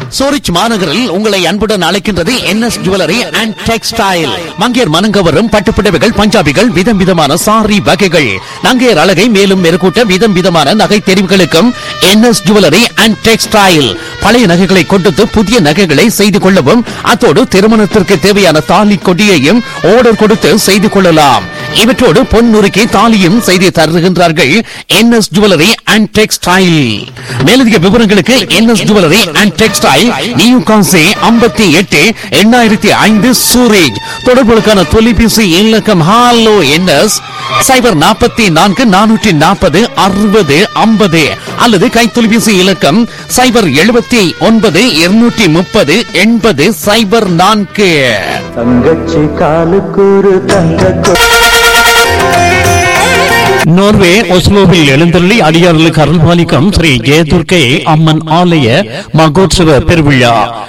Zurich மாநகரில் உங்களை அன்புடன் அழைக்கின்றது என்எஸ் ஜுவல்லரி அண்ட் டெக்ஸ்டைல் மங்கையர் மனங்கவரும் பட்டுப்புடவைகள் பஞ்சாபிகள் விதம் விதமான சாரி வகைகள் நங்கையர் அழகை மேலும் மெருகூட்ட விதம் விதமான நகை தெரிவுகளுக்கும் என்எஸ் ஜுவல்லரி அண்ட் டெக்ஸ்டைல் பழைய நகைகளை கொடுத்து புதிய நகைகளை செய்து கொள்ளவும் அத்தோடு திருமணத்திற்கு தேவையான தாலி கொடியையும் ஆர்டர் கொடுத்து செய்து கொள்ளலாம் இவற்றோடு பொன் நுறுக்கி தாலியும் செய்து தருகின்றார்கள் என்எஸ் ஜுவல்லரி அண்ட் டெக்ஸ்டைல் மேலதிக விவரங்களுக்கு N S jewellery and textile new கான்சி ஐம்பத்தி எட்டு எண்ணாயிரத்தி ஐந்து சூரேஜ் தொடர்புகளுக்கான தொலைபேசி இலக்கம் ஹாலோ என்எஸ் சைபர் நாற்பத்தி நான்கு நானூற்றி நாற்பது அறுபது ஐம்பது அல்லது கைத்தொலைபேசி இலக்கம் சைபர் எழுபத்தி ஒன்பது இருநூற்றி முப்பது எண்பது சைபர் நான்கு தங்கச்சி காலுக்கூறு தங்க நோர்வே ஒஸ்லோவில் எழுந்தள்ளி அடியார்களுக்கு அருள்பாலிக்கும் ஸ்ரீ ஜெயதுர்க்கை அம்மன் ஆலய மகோத்சவ பெருவிழா